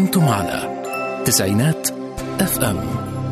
أنتم على تسعينات اف ام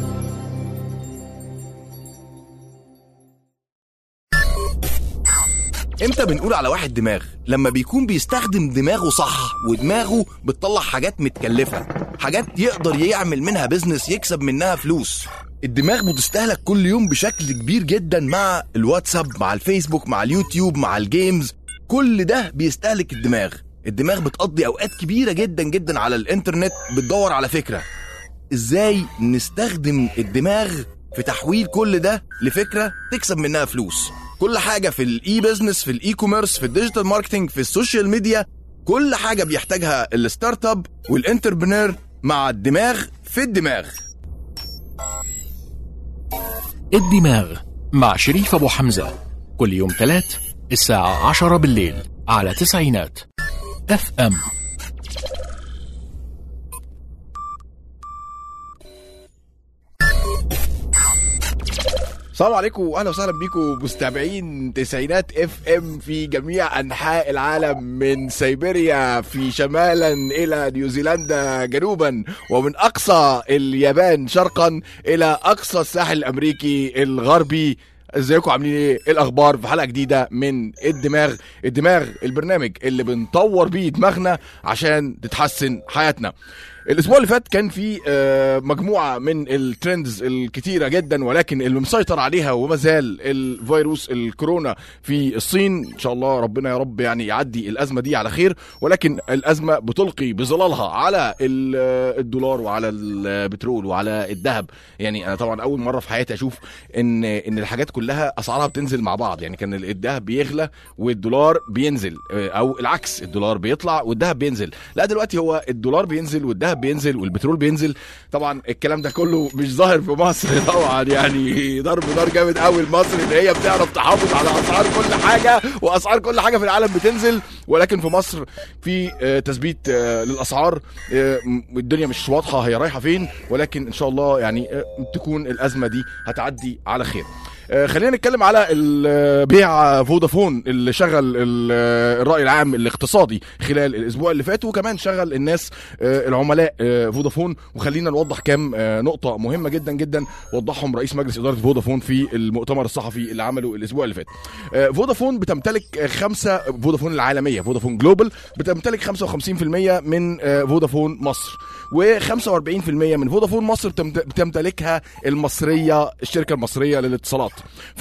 امتى بنقول على واحد دماغ لما بيكون بيستخدم دماغه صح ودماغه بتطلع حاجات متكلفة حاجات يقدر يعمل منها بيزنس يكسب منها فلوس الدماغ بتستهلك كل يوم بشكل كبير جدا مع الواتساب مع الفيسبوك مع اليوتيوب مع الجيمز كل ده بيستهلك الدماغ الدماغ بتقضي اوقات كبيرة جدا جدا على الانترنت بتدور على فكرة ازاي نستخدم الدماغ في تحويل كل ده لفكره تكسب منها فلوس كل حاجه في الاي بزنس في الاي كوميرس في الديجيتال ماركتنج في السوشيال ميديا كل حاجه بيحتاجها الستارت اب والانتربرنور مع الدماغ في الدماغ الدماغ مع شريف أبو حمزة كل يوم ثلاث الساعة عشرة بالليل على تسعينات اف ام السلام عليكم واهلا وسهلا بيكم مستمعين تسعينات اف ام في جميع انحاء العالم من سيبيريا في شمالا الى نيوزيلندا جنوبا ومن اقصى اليابان شرقا الى اقصى الساحل الامريكي الغربي ازيكم عاملين ايه إيه الاخبار في حلقه جديده من الدماغ الدماغ البرنامج اللي بنطور بيه دماغنا عشان تتحسن حياتنا الاسبوع اللي فات كان في آه، مجموعه من الترندز الكتيره جدا ولكن اللي مسيطر عليها وما زال الفيروس الكورونا في الصين ان شاء الله ربنا يا رب يعني يعدي الازمه دي على خير ولكن الازمه بتلقي بظلالها على ال- آه، الدولار وعلى البترول وعلى الذهب يعني انا طبعا اول مره في حياتي اشوف ان ان الحاجات كلها اسعارها بتنزل مع بعض يعني كان الذهب بيغلى والدولار بينزل آه، او العكس الدولار بيطلع والذهب بينزل لا دلوقتي هو الدولار بينزل والذهب بينزل والبترول بينزل طبعا الكلام ده كله مش ظاهر في مصر طبعا يعني ضرب نار جامد قوي لمصر ان هي بتعرف تحافظ على اسعار كل حاجه واسعار كل حاجه في العالم بتنزل ولكن في مصر في آه، تثبيت آه، للاسعار آه، م- الدنيا مش واضحه هي رايحه فين ولكن ان شاء الله يعني آه، تكون الازمه دي هتعدي على خير آه، خلينا نتكلم على ال- بيع فودافون اللي شغل ال- الرأي العام الاقتصادي خلال الأسبوع اللي فات وكمان شغل الناس آه، العملاء آه، فودافون وخلينا نوضح كام آه، نقطة مهمة جدا جدا وضحهم رئيس مجلس إدارة فودافون في المؤتمر الصحفي اللي عمله الأسبوع اللي فات آه، فودافون بتمتلك آه، خمسة فودافون العالمية فودافون جلوبال بتمتلك 55% من آه، فودافون مصر و45% من فودافون مصر بتمت- بتمتلكها المصريه الشركه المصريه للاتصالات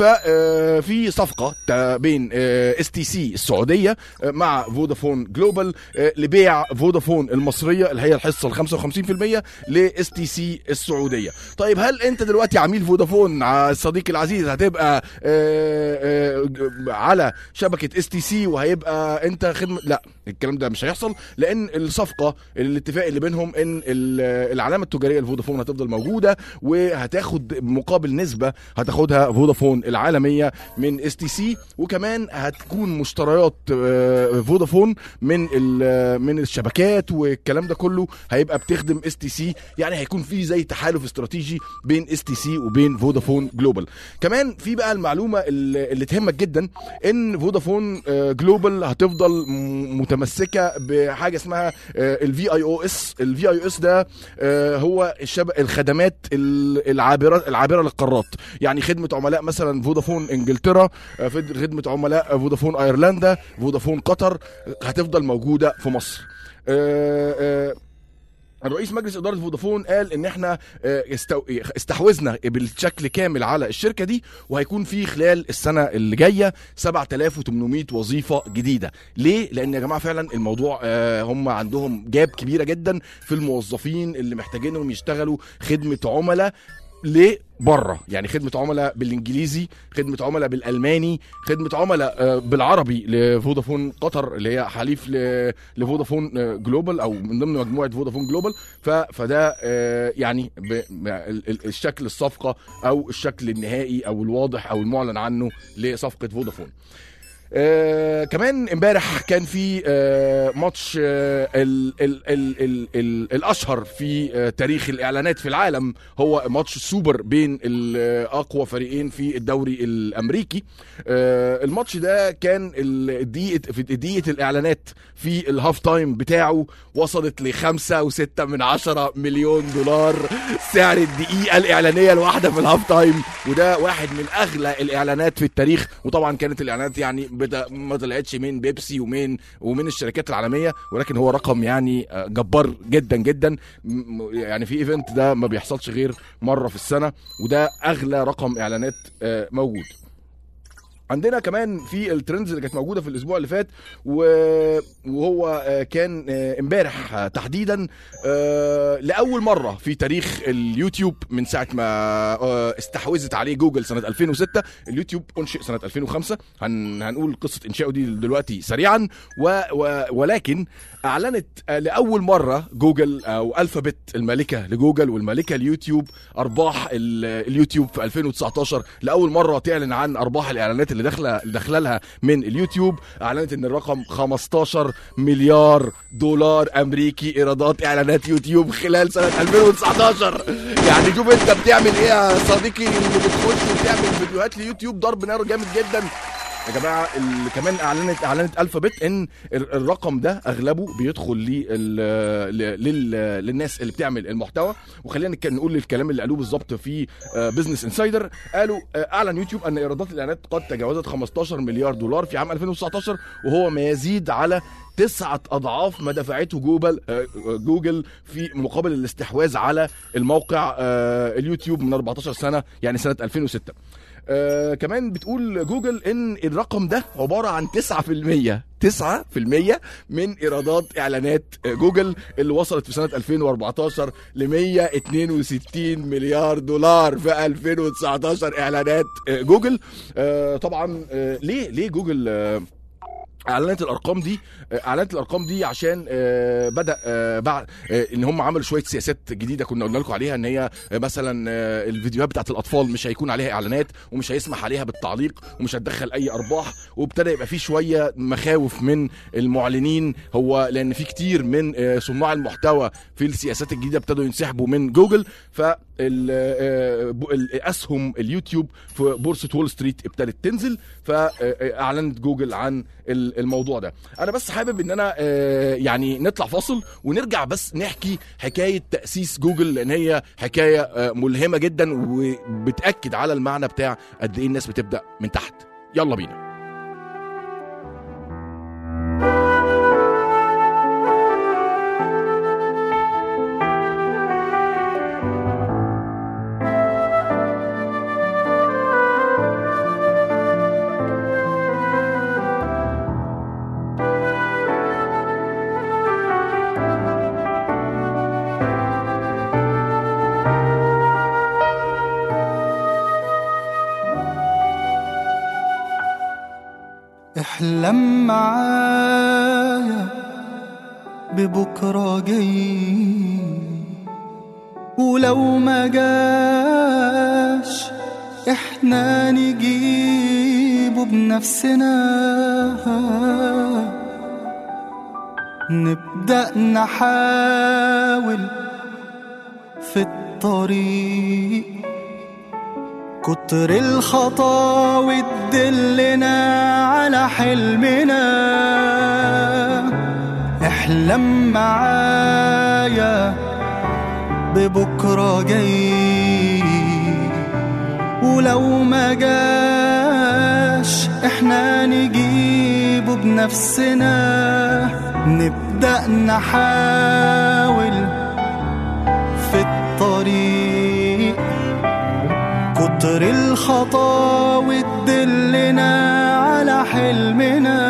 ففي صفقه تا- بين اس تي سي السعوديه آه، مع فودافون جلوبال آه، لبيع فودافون المصريه اللي هي الحصه ال 55% لاس تي سي السعوديه طيب هل انت دلوقتي عميل فودافون ع- صديقي العزيز هتبقى آه، آه، على شبكه اس تي سي وهيبقى انت خدمه لا الكلام ده مش هيحصل لان الصفقه الاتفاق اللي بينهم ان ال- العلامه التجاريه لفودافون هتفضل موجوده وهتاخد مقابل نسبه هتاخدها فودافون العالميه من اس تي سي وكمان هتكون مشتريات آه، فودافون من ال- من الشبكات والكلام ده كله هيبقى بتخدم اس تي سي يعني هيكون في زي تحالف استراتيجي بين اس تي سي وبين فودافون جلوبال كمان في بقى المعلومه اللي اللي تهمك جدا ان فودافون آه، جلوبال هتفضل م- متمسكه بحاجه اسمها الفي اي او اس الفي اي او اس ده آه، هو الشب... الخدمات ال- العابره العابره للقارات يعني خدمه عملاء مثلا فودافون انجلترا آه، فد- خدمه عملاء فودافون ايرلندا فودافون قطر هتفضل موجوده في مصر آه، آه، الرئيس مجلس اداره فودافون قال ان احنا آه، استو... استحوذنا بالشكل كامل على الشركه دي وهيكون في خلال السنه اللي جايه 7800 وظيفه جديده ليه لان يا جماعه فعلا الموضوع آه، هم عندهم جاب كبيره جدا في الموظفين اللي محتاجينهم يشتغلوا خدمه عملاء ليه بره يعني خدمه عملاء بالانجليزي خدمه عملاء بالالماني خدمه عملاء آه، بالعربي لفودافون قطر اللي هي حليف ل- لفودافون آه، جلوبال او من ضمن مجموعه فودافون جلوبال ف- فده آه، يعني ب- ب- ال- ال- الشكل الصفقه او الشكل النهائي او الواضح او المعلن عنه لصفقه فودافون آه كمان امبارح كان في آه ماتش آه ال ال ال ال ال الاشهر في آه تاريخ الاعلانات في العالم هو ماتش السوبر بين ال- آه، اقوى فريقين في الدوري الامريكي آه الماتش ده كان ال- دقيقه في دقيقه الاعلانات في الهاف تايم بتاعه وصلت ل 5.6 من عشرة مليون دولار سعر الدقيقه الاعلانيه الواحده في الهاف تايم وده واحد من اغلى الاعلانات في التاريخ وطبعا كانت الاعلانات يعني بدا ما طلعتش من بيبسي ومن ومن الشركات العالميه ولكن هو رقم يعني آه، جبار جدا جدا م- م- يعني في ايفنت ده ما بيحصلش غير مره في السنه وده اغلى رقم اعلانات آه، موجود عندنا كمان في الترندز اللي كانت موجوده في الاسبوع اللي فات و- وهو آه، كان آه، امبارح آه، تحديدا آه، لاول مره في تاريخ اليوتيوب من ساعه ما آه، استحوذت عليه جوجل سنه 2006 اليوتيوب انشئ سنه 2005 هن هنقول قصه انشائه دي دلوقتي سريعا و و ولكن اعلنت آه، لاول مره جوجل او الفابت المالكه لجوجل والمالكه اليوتيوب ارباح ال- اليوتيوب في 2019 لاول مره تعلن عن ارباح الاعلانات اللي داخله اللي داخله لها من اليوتيوب اعلنت ان الرقم 15 مليار دولار امريكي ايرادات اعلانات يوتيوب خلال سنه 2019 يعني شوف انت بتعمل ايه يا صديقي اللي بتخش وتعمل فيديوهات ليوتيوب ضرب نار جامد جدا يا جماعه اللي كمان اعلنت اعلنت الفابت ان ال- الرقم ده اغلبه بيدخل لل لل للناس اللي بتعمل المحتوى وخلينا نك- نقول الكلام اللي قالوه بالظبط في بزنس انسايدر قالوا آه، اعلن يوتيوب ان ايرادات الاعلانات قد تجاوزت 15 مليار دولار في عام 2019 وهو ما يزيد على تسعة أضعاف ما دفعته جوجل آه، جوجل في مقابل الاستحواذ على الموقع آه، اليوتيوب من 14 سنة يعني سنة 2006 آه كمان بتقول جوجل ان الرقم ده عباره عن 9% 9% من ايرادات اعلانات آه، جوجل اللي وصلت في سنه 2014 ل 162 مليار دولار في 2019 اعلانات آه، جوجل آه طبعا آه ليه ليه جوجل آه اعلنت الارقام دي آه، اعلنت الارقام دي عشان آه، بدا آه، بعد آه، ان هم عملوا شويه سياسات جديده كنا قلنا لكم عليها ان هي آه، مثلا آه، الفيديوهات بتاعت الاطفال مش هيكون عليها اعلانات ومش هيسمح عليها بالتعليق ومش هتدخل اي ارباح وابتدى يبقى في شويه مخاوف من المعلنين هو لان في كتير من آه، صناع المحتوى في السياسات الجديده ابتدوا ينسحبوا من جوجل ف اسهم اليوتيوب في بورصه وول ستريت ابتدت تنزل فاعلنت جوجل عن ال- الموضوع ده انا بس حابب ان انا آه، يعني نطلع فاصل ونرجع بس نحكي حكايه تاسيس جوجل لان هي حكايه آه، ملهمه جدا وبتاكد على المعنى بتاع قد ايه الناس بتبدا من تحت يلا بينا احلم معايا ببكرة جاي ولو ما جاش احنا نجيبه بنفسنا نبدأ نحاول في الطريق كتر الخطاوي تدلنا على حلمنا احلم معايا ببكرة جاي ولو ما جاش احنا نجيبه بنفسنا نبدأ نحاول في الطريق كتر الخطاوي تدلنا على حلمنا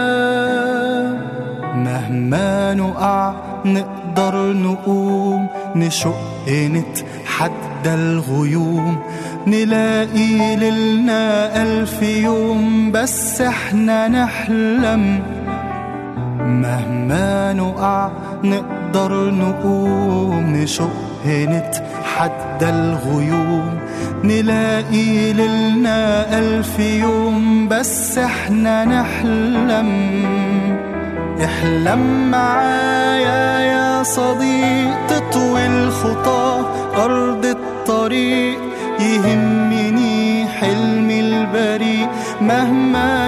مهما نقع نقدر نقوم نشق نتحدى الغيوم نلاقي ليلنا ألف يوم بس احنا نحلم مهما نقع نقدر نقوم نشق نتحدى حد الغيوم نلاقي ليلنا ألف يوم بس احنا نحلم احلم معايا يا صديق تطوي الخطى أرض الطريق يهمني حلمي البريء مهما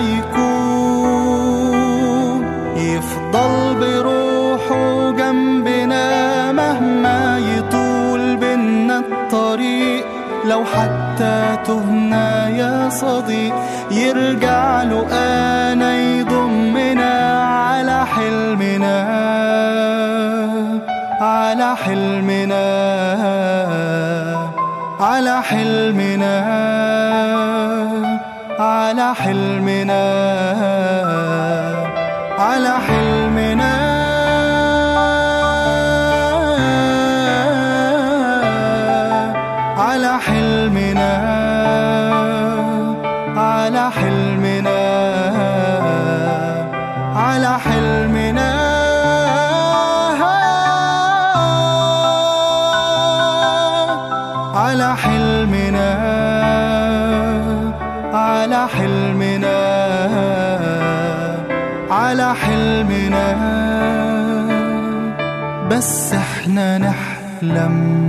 يكون يفضل بروحه جنبنا مهما يطول بينا الطريق لو حتى تهنا يا صديق يرجع له أنا يضمنا على حلمنا على حلمنا على حلمنا على حلمنا على حلمنا على حلمنا على حلمنا على حلمنا على حلمنا على حلمنا على حلمنا بس احنا نحلم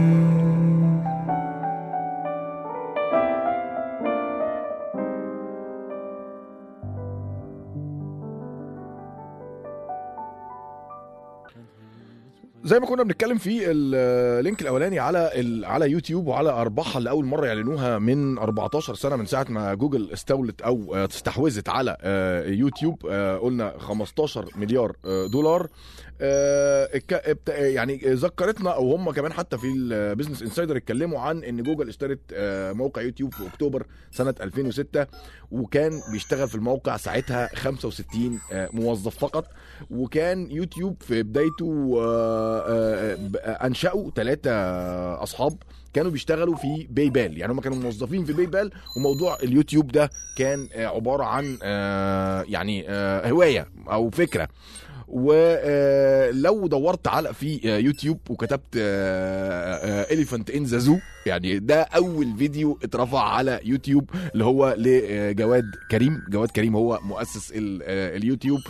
زي ما كنا بنتكلم في اللينك الاولاني على ال- على يوتيوب وعلى ارباحها اللي اول مره يعلنوها من 14 سنه من ساعه ما جوجل استولت او آه، استحوذت على آه، يوتيوب آه، قلنا 15 مليار آه، دولار آه، الك- ابت- يعني ذكرتنا او هم كمان حتى في البيزنس انسايدر اتكلموا عن ان جوجل اشترت آه، موقع يوتيوب في اكتوبر سنه 2006 وكان بيشتغل في الموقع ساعتها 65 آه، موظف فقط وكان يوتيوب في بدايته آه، آه، ب- آه، انشأوا ثلاثة اصحاب كانوا بيشتغلوا في باي بال يعني هم كانوا موظفين في باي بال وموضوع اليوتيوب ده كان آه، عبارة عن آه، يعني آه، هواية او فكرة ولو دورت على في آه، يوتيوب وكتبت اليفنت ان ذا زو يعني ده اول فيديو اترفع على يوتيوب اللي هو لجواد كريم جواد كريم هو مؤسس ال- آه، اليوتيوب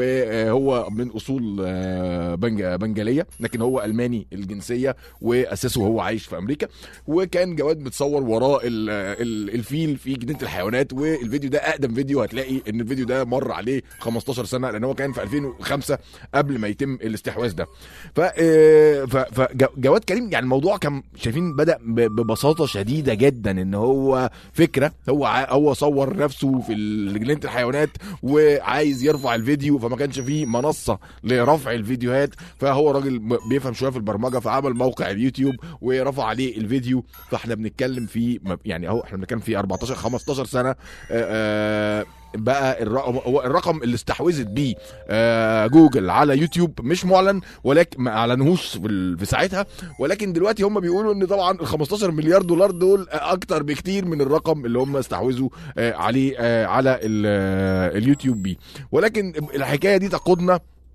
وهو من اصول آه، بنج- بنجاليه لكن هو الماني الجنسيه واساسه هو عايش في امريكا وكان جواد متصور وراه ال- ال- الفيل في جنينه الحيوانات والفيديو ده اقدم فيديو هتلاقي ان الفيديو ده مر عليه 15 سنه لان هو كان في 2005 قبل ما يتم الاستحواذ ده ف آه، ف- فجواد كريم يعني الموضوع كان شايفين بدا ب- ببساطه شديده جدا ان هو فكره هو ع- هو صور نفسه في ال- جنينه الحيوانات وعايز يرفع الفيديو فما كانش فيه منصه لرفع الفيديوهات فهو راجل ب- بيفهم شويه في البرمجه فعمل موقع اليوتيوب ورفع عليه الفيديو فاحنا بنتكلم في م- يعني اهو احنا بنتكلم في 14 15 سنه آه، آه، بقى الرقم هو الرقم اللي استحوذت بيه آه، جوجل على يوتيوب مش معلن ولكن ما اعلنوش في ال- في ساعتها ولكن دلوقتي هم بيقولوا ان طبعا ال 15 مليار دولار دول اكتر بكتير من الرقم اللي هم استحوذوا آه، عليه آه، على ال- آه، اليوتيوب بيه ولكن الحكايه دي تقودنا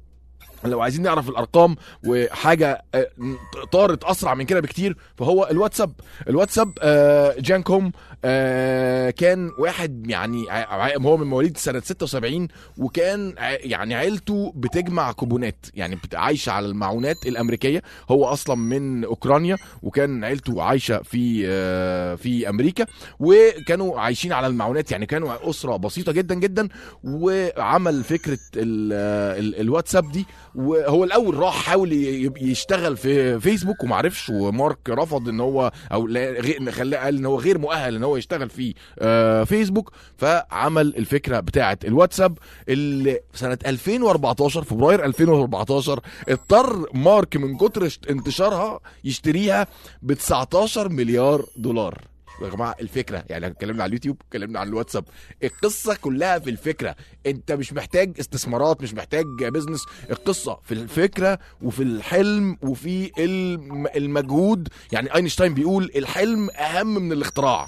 لو عايزين نعرف الارقام وحاجه آه، طارت اسرع من كده بكتير فهو الواتساب الواتساب آه، جان كوم آه، كان واحد يعني ع- ع- هو من مواليد سنه 76 وكان ع- يعني عيلته بتجمع كوبونات يعني بت- عايشه على المعونات الامريكيه هو اصلا من اوكرانيا وكان عيلته عايشه في آه، في امريكا وكانوا عايشين على المعونات يعني كانوا اسره بسيطه جدا جدا وعمل فكره ال ال الواتساب دي وهو الاول راح حاول ي- يشتغل في فيسبوك ومعرفش ومارك رفض ان هو او لا- غير خلاه قال ان هو غير مؤهل ان هو يشتغل في آه، فيسبوك فعمل الفكره بتاعه الواتساب اللي سنه 2014 فبراير 2014 اضطر مارك من كتر اشت- انتشارها يشتريها ب 19 مليار دولار يا جماعه الفكره يعني اتكلمنا على اليوتيوب اتكلمنا عن الواتساب القصه كلها في الفكره انت مش محتاج استثمارات مش محتاج بزنس القصه في الفكره وفي الحلم وفي الم- المجهود يعني اينشتاين بيقول الحلم اهم من الاختراع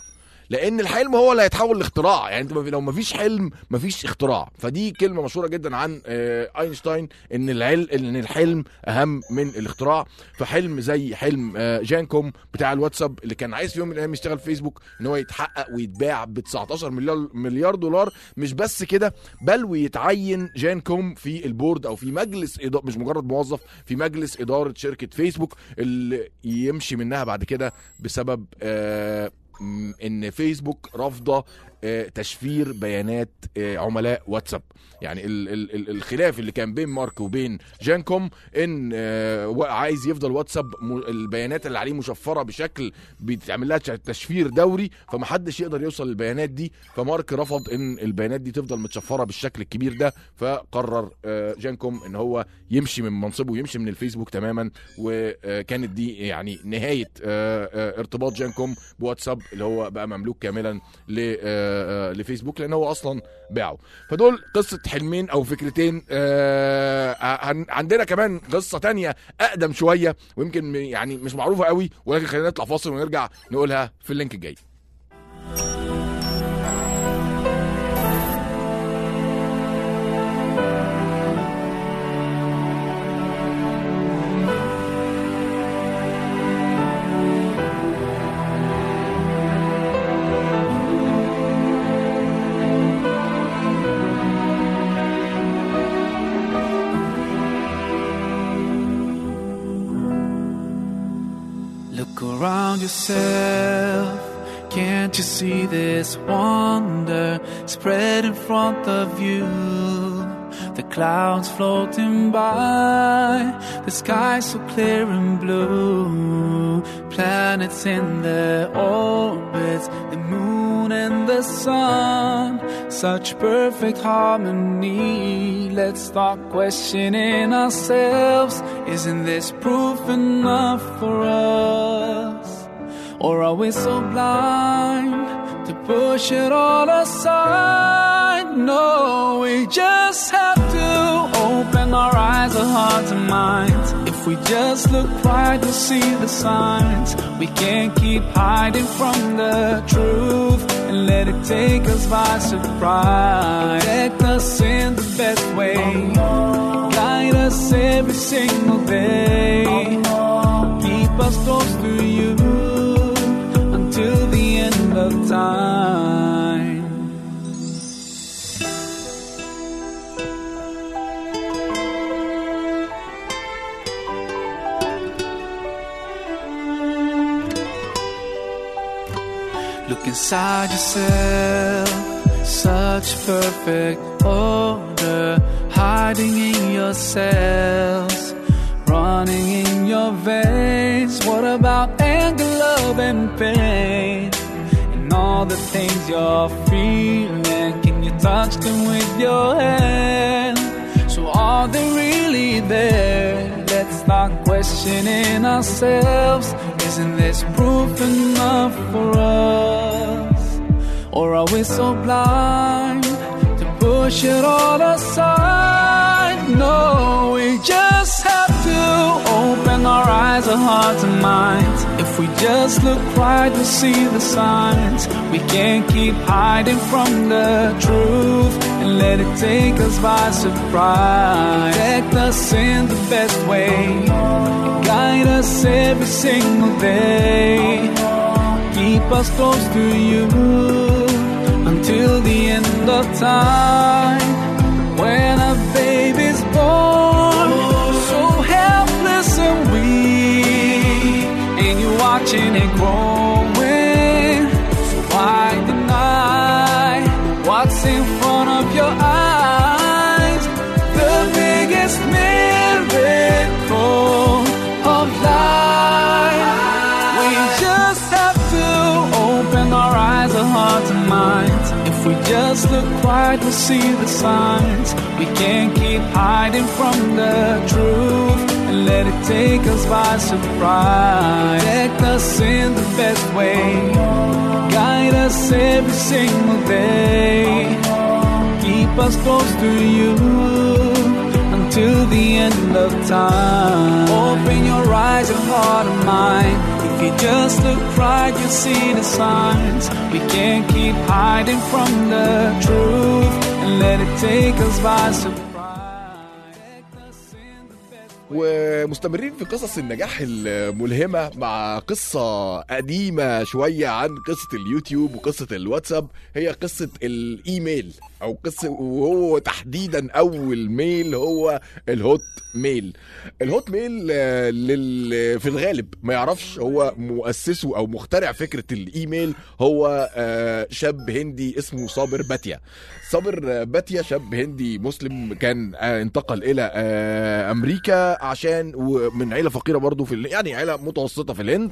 لان الحلم هو اللي هيتحول لاختراع يعني انت ما في- لو ما فيش حلم ما فيش اختراع فدي كلمه مشهوره جدا عن آه، اينشتاين ان العل ان الحلم اهم من الاختراع فحلم زي حلم آه، جانكوم بتاع الواتساب اللي كان عايز في يوم من الايام يشتغل فيسبوك ان هو يتحقق ويتباع ب 19 مليار مليار دولار مش بس كده بل ويتعين جانكوم في البورد او في مجلس إدارة مش مجرد موظف في مجلس اداره شركه فيسبوك اللي يمشي منها بعد كده بسبب آه م- ان فيسبوك رافضه آه، تشفير بيانات آه، عملاء واتساب يعني ال ال ال الخلاف اللي كان بين مارك وبين جانكوم ان آه، و- عايز يفضل واتساب م- البيانات اللي عليه مشفره بشكل بيتعمل لها تشفير دوري فمحدش يقدر يوصل للبيانات دي فمارك رفض ان البيانات دي تفضل متشفره بالشكل الكبير ده فقرر آه، جانكوم ان هو يمشي من منصبه ويمشي من الفيسبوك تماما وكانت دي يعني نهايه آه، آه، ارتباط جانكوم بواتساب اللي هو بقى مملوك كاملا ل- آه، آه، لفيسبوك لان هو اصلا باعه فدول قصه حلمين او فكرتين آه، عن- عندنا كمان قصه تانية اقدم شويه ويمكن م- يعني مش معروفه قوي ولكن خلينا نطلع فاصل ونرجع نقولها في اللينك الجاي Look around yourself. Can't you see this wonder spread in front of you? The clouds floating by, the sky so clear and blue. Planets in their orbits, the moon and the sun. Such perfect harmony. Let's start questioning ourselves. Isn't this proof enough for us? Or are we so blind to push it all aside? No, we just have to open our eyes, our hearts and minds. If we just look right, we'll see the signs. We can't keep hiding from the truth and let it take us by surprise. Protect us in the best way, guide us every single day. Keep us close to you until the end of time. Look inside yourself, such perfect order, hiding in your cells, running in your veins. What about anger, love, and pain? And all the things you're feeling, can you touch them with your hand? So are they really there? Let's start questioning ourselves. Isn't this proof enough for us? Or are we so blind to push it all aside? No, we just have to open our eyes, our hearts and minds. If we just look right, we'll see the signs. We can't keep hiding from the truth and let it take us by surprise. Protect us in the best way, guide us every single day. Keep us close to you until the end of time. When a baby's born, so helpless and weak, and you're watching it growing. So why deny what's in front of your eyes? The biggest miracle of life. We just have to open our eyes, our hearts and minds. If we just look right, we'll see the signs. We can't keep hiding from the truth and let it take us by surprise. Protect us in the best way, guide us every single day. Keep us close to you until the end of time. Open your eyes, your heart and mind. If you just look right, you see the signs. We can't keep hiding from the truth and let it take us by surprise. Protect us in the best ومستمرين في قصص النجاح الملهمة مع قصة قديمة شوية عن قصة اليوتيوب وقصة الواتساب هي قصة الإيميل أو قصة وهو تحديدا أول ميل هو الهوت ميل الهوت ميل آه، لل... في الغالب ما يعرفش هو مؤسسه أو مخترع فكرة الإيميل هو آه، شاب هندي اسمه صابر باتيا صابر آه، باتيا شاب هندي مسلم كان آه، انتقل إلى آه، أمريكا عشان ومن عيلة فقيرة برضه في ال- يعني عيلة متوسطة في الهند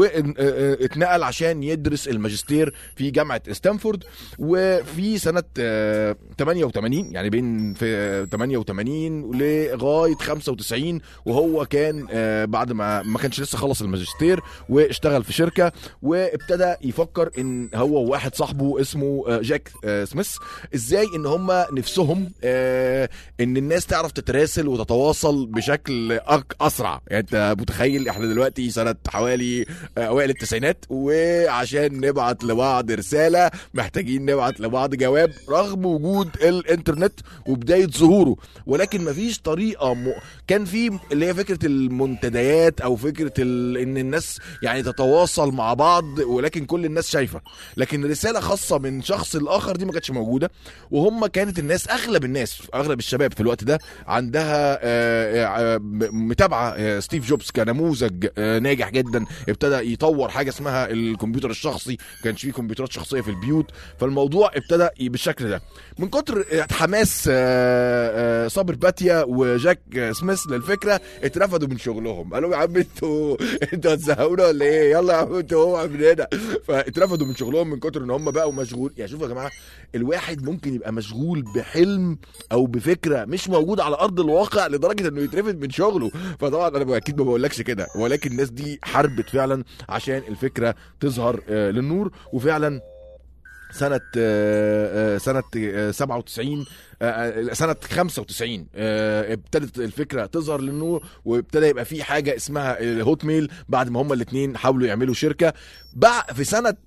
واتنقل عشان يدرس الماجستير في جامعة ستانفورد وفي سنة آه، 88 يعني بين في 88 لغاية 95 وهو كان آه، بعد ما ما كانش لسه خلص الماجستير واشتغل في شركة وابتدى يفكر ان هو وواحد صاحبه اسمه آه، جاك آه، سميث ازاي ان هم نفسهم آه، ان الناس تعرف تتراسل وتتواصل بشكل أك- اسرع يعني انت متخيل احنا دلوقتي سنه حوالي آه، اوائل التسعينات وعشان نبعت لبعض رساله محتاجين نبعت لبعض جواب رغم وجود الانترنت وبدايه ظهوره ولكن مفيش طريقه م... كان في اللي هي فكره المنتديات او فكره ال... ان الناس يعني تتواصل مع بعض ولكن كل الناس شايفه لكن رساله خاصه من شخص لاخر دي ما كانتش موجوده وهم كانت الناس اغلب الناس اغلب الشباب في الوقت ده عندها آه، آه، م- متابعه آه، ستيف جوبز كنموذج آه، ناجح جدا ابتدى يطور حاجه اسمها الكمبيوتر الشخصي ما كانش فيه كمبيوترات شخصيه في البيوت فالموضوع ابتدى ي- بالشكل ده من كتر آه، حماس آه، آه، صابر باتيا وجاك آه، سميث للفكره اترفدوا من شغلهم قالوا يا عم انتوا انتوا هتزهقونا ولا ايه يلا يا عم انتوا هو من هنا فاترفدوا من شغلهم من كتر ان هم بقوا مشغول يعني شوفوا يا جماعه الواحد ممكن يبقى مشغول بحلم او بفكره مش موجوده على ارض الواقع لدرجه انه يترفد من شغله فطبعا انا اكيد ما بقولكش كده ولكن الناس دي حاربت فعلا عشان الفكره تظهر آه، للنور وفعلا سنة آه، آه، سنة آه، 97 آه، آه، سنة 95 آه، ابتدت الفكرة تظهر للنور وابتدى يبقى في حاجة اسمها الهوت ميل بعد ما هما الاثنين حاولوا يعملوا شركة بقى في سنة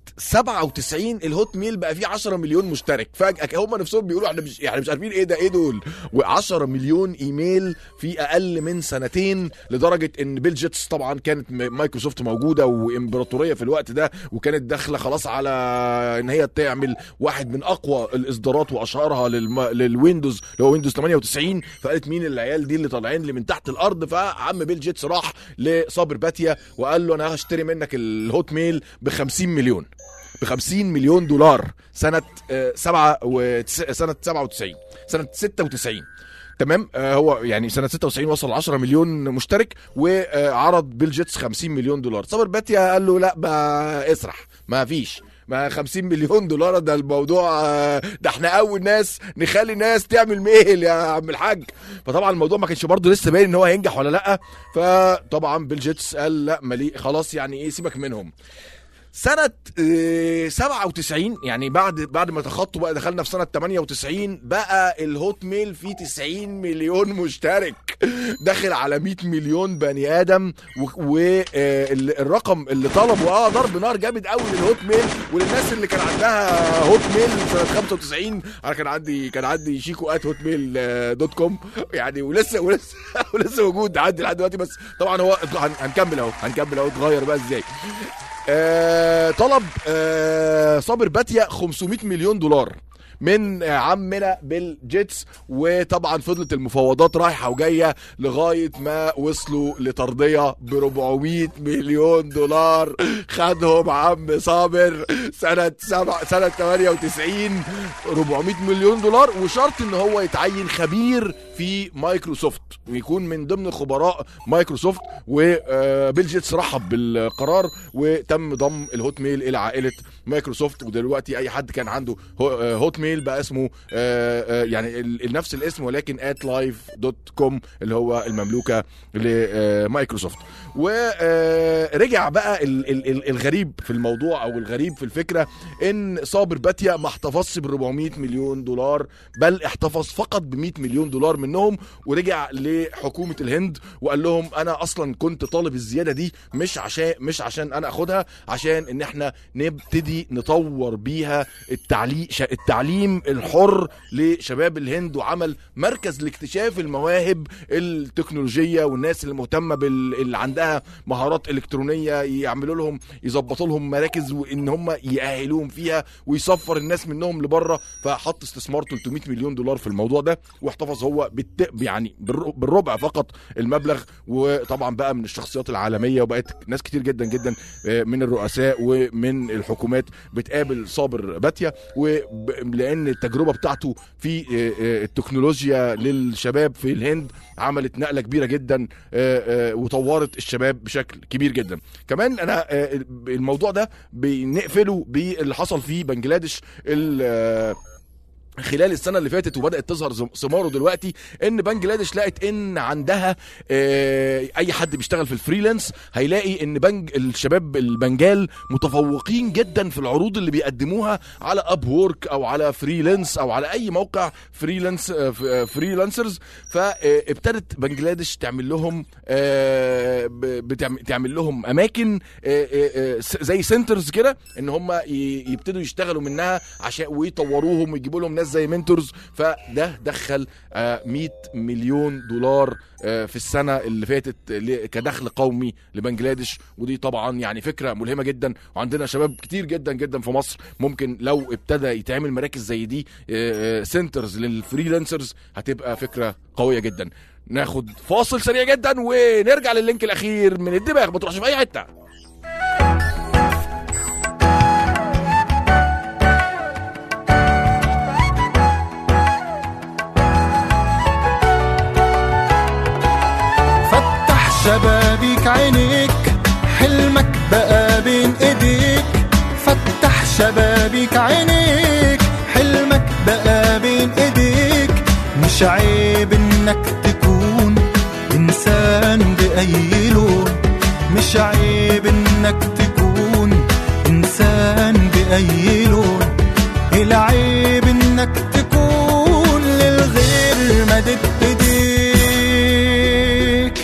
97 الهوت ميل بقى فيه 10 مليون مشترك فجأة هما نفسهم بيقولوا احنا مش يعني مش عارفين ايه ده ايه دول و10 مليون ايميل في اقل من سنتين لدرجة ان بيل جيتس طبعا كانت م- مايكروسوفت موجودة وامبراطورية في الوقت ده وكانت داخلة خلاص على ان هي تعمل واحد من اقوى الاصدارات واشهرها للم... للويندوز اللي هو ويندوز 98 فقالت مين العيال دي اللي طالعين لي من تحت الارض فعم بيل جيتس راح لصابر باتيا وقال له انا هشتري منك الهوت ميل ب 50 مليون ب 50 مليون دولار سنه آه، سبعة وتس... سنه 97 سنه 96 تمام آه هو يعني سنه 96 وصل 10 مليون مشترك وعرض بيل جيتس 50 مليون دولار صابر باتيا قال له لا بقى اسرح ما فيش ما 50 مليون دولار ده الموضوع آه، ده احنا اول ناس نخلي ناس تعمل ميل يا عم الحاج فطبعا الموضوع ما كانش برضه لسه باين ان هو هينجح ولا لا فطبعا بيل جيتس قال لا مالي خلاص يعني ايه سيبك منهم سنة آه، 97 يعني بعد بعد ما تخطوا بقى دخلنا في سنة 98 بقى الهوت ميل فيه 90 مليون مشترك داخل على 100 مليون بني ادم والرقم اللي طلبوا اه ضرب نار جامد قوي للهوت ميل وللناس اللي كان عندها هوت ميل سنة 95 انا كان عندي كان عندي شيكو ات هوت ميل آه، دوت كوم يعني ولسه ولسه ولسه موجود عندي لحد دلوقتي بس طبعا هو هن- هنكمل اهو هنكمل اهو اتغير بقى ازاي آه طلب آه صابر باتيا 500 مليون دولار من آه، عمنا بيل جيتس وطبعا فضلت المفاوضات رايحه وجايه لغايه ما وصلوا لترضيه ب 400 مليون دولار خدهم عم صابر سنه سبع سنه 98 400 مليون دولار وشرط ان هو يتعين خبير في مايكروسوفت ويكون من ضمن خبراء مايكروسوفت وبيل جيتس رحب بالقرار وتم ضم الهوت ميل الى عائله مايكروسوفت ودلوقتي اي حد كان عنده هو- آه، هوت ميل الايميل بقى اسمه آه، آه، يعني ال- ال- نفس الاسم ولكن at live دوت كوم اللي هو المملوكه لمايكروسوفت ورجع بقى ال- ال- ال- الغريب في الموضوع او الغريب في الفكره ان صابر باتيا ما احتفظش بال 400 مليون دولار بل احتفظ فقط ب 100 مليون دولار منهم ورجع لحكومه الهند وقال لهم انا اصلا كنت طالب الزياده دي مش عشان مش عشان انا اخدها عشان ان احنا نبتدي نطور بيها التعليم التعليم الحر لشباب الهند وعمل مركز لاكتشاف المواهب التكنولوجيه والناس اللي مهتمه بال اللي عندها مهارات الكترونيه يعملوا لهم يظبطوا لهم مراكز وان هم يأهلوهم فيها ويصفر الناس منهم لبره فحط استثمار 300 مليون دولار في الموضوع ده واحتفظ هو بالت... يعني بالر- بالربع فقط المبلغ وطبعا بقى من الشخصيات العالميه وبقت ناس كتير جدا جدا آه، من الرؤساء ومن الحكومات بتقابل صابر باتيا ولان التجربه بتاعته في آه، آه، التكنولوجيا للشباب في الهند عملت نقله كبيره جدا آه، آه، وطورت الشباب بشكل كبير جدا كمان انا آه، الموضوع ده بنقفله باللي حصل في بنجلاديش ال- آه، خلال السنه اللي فاتت وبدات تظهر زم- ثماره دلوقتي ان بنجلاديش لقت ان عندها آه، اي حد بيشتغل في الفريلانس هيلاقي ان بنج الشباب البنجال متفوقين جدا في العروض اللي بيقدموها على اب وورك او على فريلانس او على اي موقع فريلانس آه، ف- آه، فريلانسرز فابتدت بنجلاديش تعمل لهم آه، ب- بتعمل تعمل لهم اماكن آه، آه، آه، س- زي سنترز كده ان هم ي- يبتدوا يشتغلوا منها عشان ويطوروهم ويجيبوا لهم ناس زي منتورز فده دخل آه، 100 مليون دولار آه، في السنه اللي فاتت ل- كدخل قومي لبنجلاديش ودي طبعا يعني فكره ملهمه جدا وعندنا شباب كتير جدا جدا في مصر ممكن لو ابتدى يتعمل مراكز زي دي سنترز للفريلانسرز هتبقى فكره قويه جدا ناخد فاصل سريع جدا ونرجع للينك الاخير من الدماغ ما تروحش في اي حته فتح شبابيك عينيك حلمك بقى بين ايديك فتح شبابيك عينيك حلمك بقى بين ايديك مش عيب انك تكون انسان باي لون مش عيب انك تكون انسان باي لون العيب انك تكون للغير مدد ايديك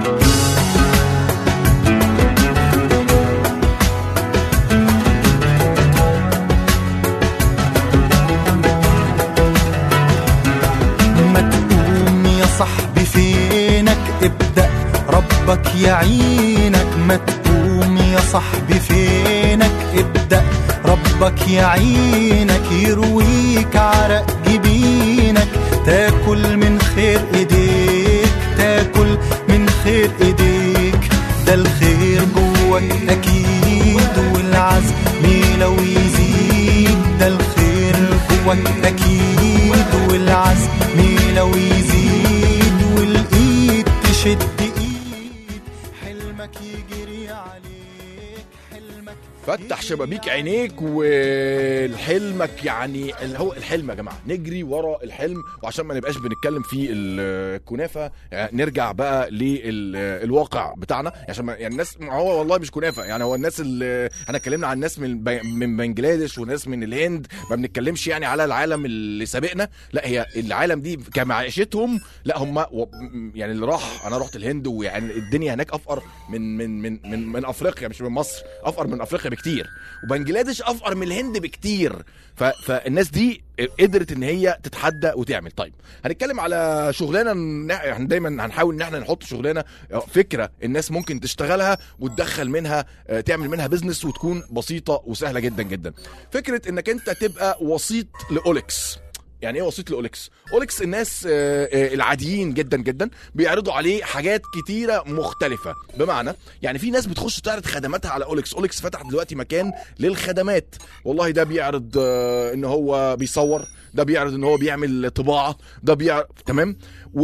ما تقوم يا صاحبي فينك ابدأ ربك يعينك ما تقوم يا صاحبي فينك ابدأ ربك يعينك يرويك عرق جبينك تاكل من خير ايديك تاكل من خير ايديك ده الخير جواك اكيد والعزم لو يزيد ده الخير جواك اكيد والعزم لو يزيد والايد تشد ايد حلمك يجري عليك حلمك فتح شبابيك عينيك والحلمك يعني اللي هو الحلم يا جماعه نجري ورا الحلم وعشان ما نبقاش بنتكلم في الكنافه يعني نرجع بقى للواقع بتاعنا عشان ما- يعني الناس ما هو والله مش كنافه يعني هو الناس اللي احنا اتكلمنا عن ناس من بي- من بنجلاديش وناس من الهند ما بنتكلمش يعني على العالم اللي سابقنا لا هي العالم دي كمعيشتهم لا هم و- يعني اللي راح انا رحت الهند ويعني الدنيا هناك افقر من من من من, من افريقيا مش من مصر افقر من افريقيا بكتير وبنجلاديش افقر من الهند بكتير ف... فالناس دي قدرت ان هي تتحدى وتعمل طيب هنتكلم على شغلانه ن- احنا دايما هنحاول ان احنا نحط شغلانه فكره الناس ممكن تشتغلها وتدخل منها آه، تعمل منها بزنس وتكون بسيطه وسهله جدا جدا فكره انك انت تبقى وسيط لاوليكس يعني ايه وسيط لاوليكس اوليكس الناس آه، آه، العاديين جدا جدا بيعرضوا عليه حاجات كتيره مختلفه بمعنى يعني في ناس بتخش تعرض خدماتها على اوليكس اوليكس فتح دلوقتي مكان للخدمات والله ده بيعرض آه، ان هو بيصور ده بيعرض ان هو بيعمل طباعه ده بيعرض تمام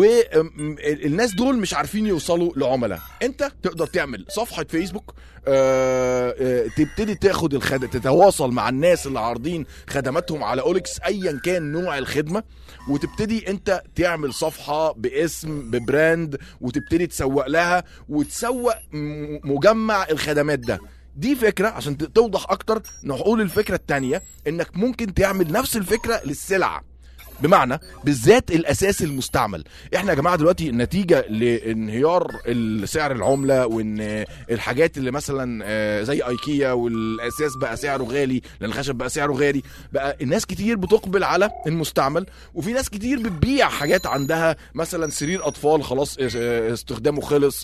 والناس دول مش عارفين يوصلوا لعملاء انت تقدر تعمل صفحه فيسبوك آه، آه، تبتدي تاخد الخد... تتواصل مع الناس اللي عارضين خدماتهم على اوليكس ايا كان نوع الخدمه وتبتدي انت تعمل صفحه باسم ببراند وتبتدي تسوق لها وتسوق م- مجمع الخدمات ده دي فكرة عشان ت- توضح أكتر نقول الفكرة التانية إنك ممكن تعمل نفس الفكرة للسلع بمعنى بالذات الاساس المستعمل احنا يا جماعه دلوقتي نتيجه لانهيار سعر العمله وان الحاجات اللي مثلا آه، زي ايكيا والاساس بقى سعره غالي لان الخشب بقى سعره غالي بقى الناس كتير بتقبل على المستعمل وفي ناس كتير بتبيع حاجات عندها مثلا سرير اطفال خلاص آه، استخدامه خلص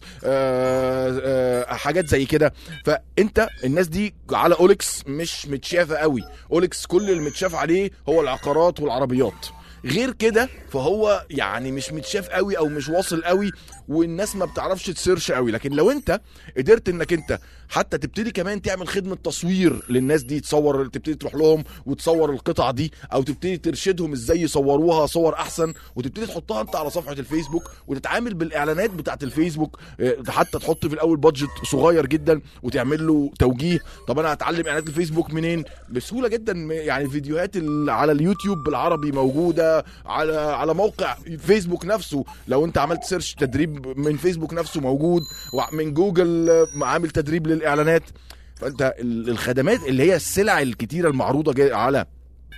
آه، آه، حاجات زي كده فانت الناس دي على اوليكس مش متشافه قوي اوليكس كل اللي متشاف عليه هو العقارات والعربيات غير كده فهو يعني مش متشاف قوي او مش واصل قوي والناس ما بتعرفش تسيرش قوي لكن لو انت قدرت انك انت حتى تبتدي كمان تعمل خدمه تصوير للناس دي تصور تبتدي تروح لهم وتصور القطع دي او تبتدي ترشدهم ازاي يصوروها صور احسن وتبتدي تحطها انت على صفحه الفيسبوك وتتعامل بالاعلانات بتاعت الفيسبوك اه، حتى تحط في الاول بادجت صغير جدا وتعمل له توجيه طب انا هتعلم اعلانات الفيسبوك منين بسهوله جدا م- يعني الفيديوهات اللي على اليوتيوب بالعربي موجوده على على موقع فيسبوك نفسه لو انت عملت سيرش تدريب من فيسبوك نفسه موجود ومن جوجل اه، عامل تدريب للاعلانات فانت ال- الخدمات اللي هي السلع الكتيره المعروضه جاي- على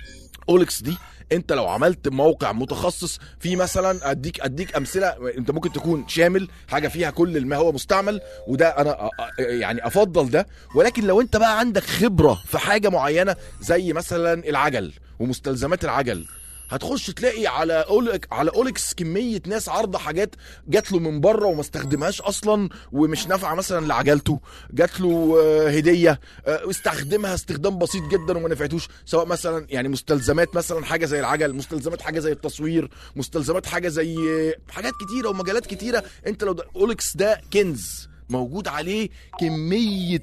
اولكس دي انت لو عملت موقع متخصص في مثلا اديك اديك امثله انت ممكن تكون شامل حاجه فيها كل ما هو مستعمل وده انا أ- أ- يعني افضل ده ولكن لو انت بقى عندك خبره في حاجه معينه زي مثلا العجل ومستلزمات العجل هتخش تلاقي على أولك على اولكس كميه ناس عارضه حاجات جات له من بره وما استخدمهاش اصلا ومش نافعه مثلا لعجلته جات له آه، هديه آه، استخدمها استخدام بسيط جدا وما نفعتوش سواء مثلا يعني مستلزمات مثلا حاجه زي العجل مستلزمات حاجه زي التصوير مستلزمات حاجه زي حاجات كتيره ومجالات كتيره انت لو ده اولكس ده كنز موجود عليه كمية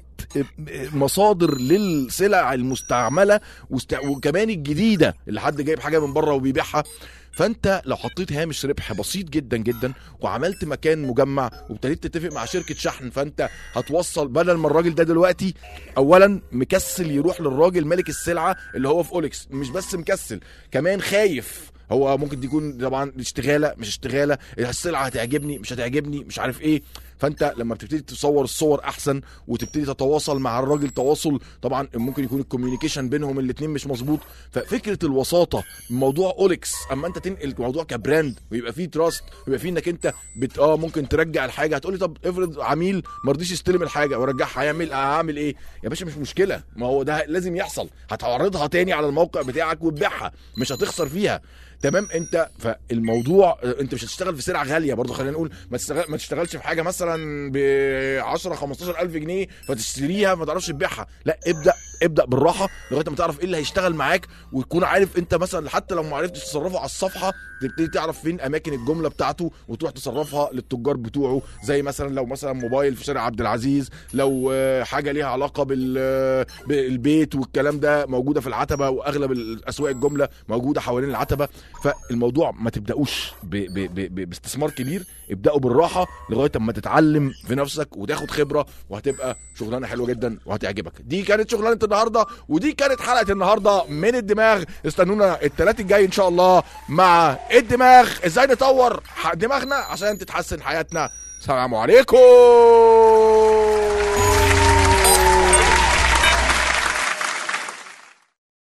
مصادر للسلع المستعملة وست- وكمان الجديدة اللي حد جايب حاجة من بره وبيبيعها فانت لو حطيت هامش ربح بسيط جدا جدا وعملت مكان مجمع وابتديت تتفق مع شركه شحن فانت هتوصل بدل ما الراجل ده دلوقتي اولا مكسل يروح للراجل مالك السلعه اللي هو في اوليكس مش بس مكسل كمان خايف هو ممكن تكون طبعا اشتغاله مش اشتغاله السلعه هتعجبني مش هتعجبني مش عارف ايه فانت لما بتبتدي تصور الصور احسن وتبتدي تتواصل مع الراجل تواصل طبعا ممكن يكون الكوميونيكيشن بينهم الاثنين مش مظبوط ففكره الوساطه موضوع اوليكس اما انت تنقل الموضوع كبراند ويبقى فيه تراست ويبقى فيه انك انت بت اه ممكن ترجع الحاجه هتقولي طب افرض عميل ما رضيش يستلم الحاجه ورجعها هيعمل هعمل ايه يا باشا مش مشكله ما هو ده لازم يحصل هتعرضها تاني على الموقع بتاعك وتبيعها مش هتخسر فيها تمام انت فالموضوع انت مش هتشتغل في سلعه غاليه برضه خلينا نقول ما تشتغل ما تشتغلش في حاجه مثلا ب 10 15 الف جنيه فتشتريها ما تعرفش تبيعها لا ابدا ابدا بالراحه لغايه ما تعرف ايه اللي هيشتغل معاك وتكون عارف انت مثلا حتى لو ما عرفتش تصرفه على الصفحه تبتدي تعرف فين اماكن الجمله بتاعته وتروح تصرفها للتجار بتوعه زي مثلا لو مثلا موبايل في شارع عبد العزيز لو آه، حاجه ليها علاقه بال آه، بالبيت والكلام ده موجوده في العتبه واغلب الاسواق الجمله موجوده حوالين العتبه فالموضوع ما تبداوش ب... ب... ب... ب... باستثمار كبير ابداوا بالراحه لغايه اما تتعلم في نفسك وتاخد خبره وهتبقى شغلانه حلوه جدا وهتعجبك دي كانت شغلانه النهارده ودي كانت حلقه النهارده من الدماغ استنونا الثلاث الجاي ان شاء الله مع الدماغ ازاي نطور ح- دماغنا عشان تتحسن حياتنا سلام عليكم